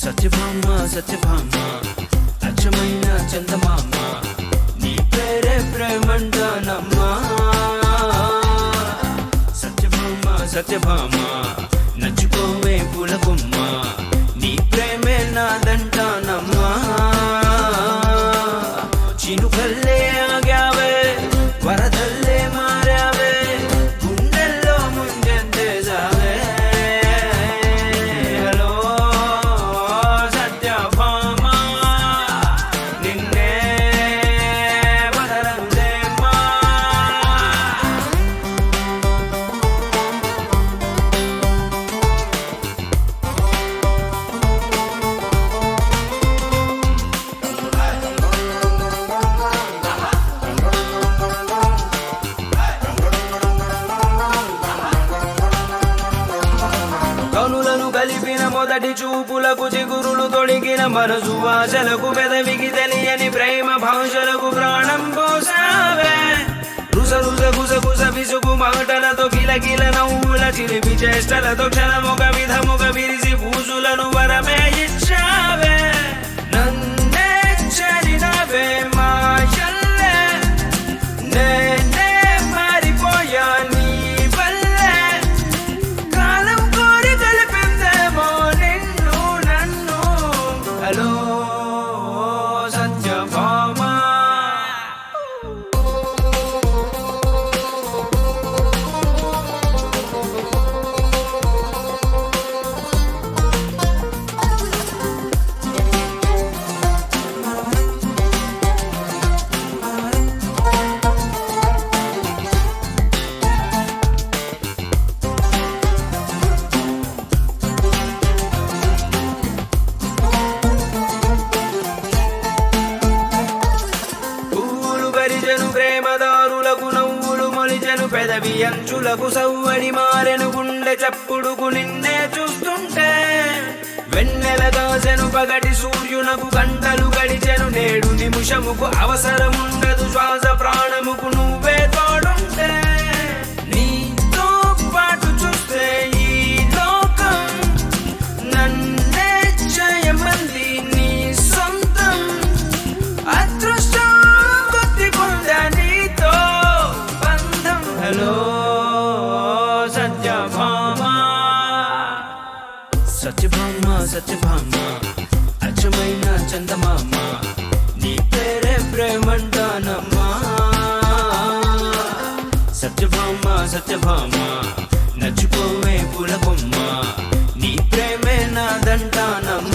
సత్యభామ సత్యభామ అచ్చమైన చందమామ నీ పేరే ప్రేమంటానమ్మా సత్యభామ సత్యభామ నచ్చుకోవే పూలకొమ్మ నీ ప్రేమే నాదంటానమ్మా చినుకల్లే ఆగావే వరదల్లే మారావే గుండెల్లో ముంచెత్తేసావే హలో సత్యభామ నిన్నే వదలనులేమ్మా కనులను కలిపిన మొదటి చూపులకు చిగురులు తొడిగిన మనసు ఆశలకు పెదవికి తెలియని ప్రేమ భాషలకు ప్రాణం పోసావే రుస రుస గుస గుస విసుగు మాటలతో కిలకిల నవ్వుల చిలిపి చేష్టలతో క్షణమొక విధముగ విరిసి పూసులను వరమే ఇచ్చావే నన్నే చరినవే మాయల్లే నేనే మారిపోయా నీ వల్లే కాలం కోరి కలిపిందేమో నిన్ను నన్ను హలో సత్యభామ పువ్వులు పరిచెను ప్రేమదారులకు నవ్వులు మొలిచెను పెదవి అంచులకు సవ్వడి మారెను గుండె చప్పుడుకు నిన్నే చూస్తుంటే వెన్నెల దాసెను పగటి సూర్యునకు గంటలు గడిచెను నేడు నిమిషముకు అవసరముండదు శ్వాస ప్రాణముకు నువ్వే తోడుంటే నీతో పాటు చూస్తే ఈ లోకం నన్నే చేయమంది నీ సొంతం అదృష్టం గుర్తికుందా నీతో బంధం హలో సత్యభామ సత్యభామ సత్యభామ అచ్చమైన చందమామ నీ పేరే ప్రేమంటానమ్మా సత్యభామ సత్యభామ నచ్చుకోవే పూలకొమ్మ నీ ప్రేమే నాదంటానమ్మా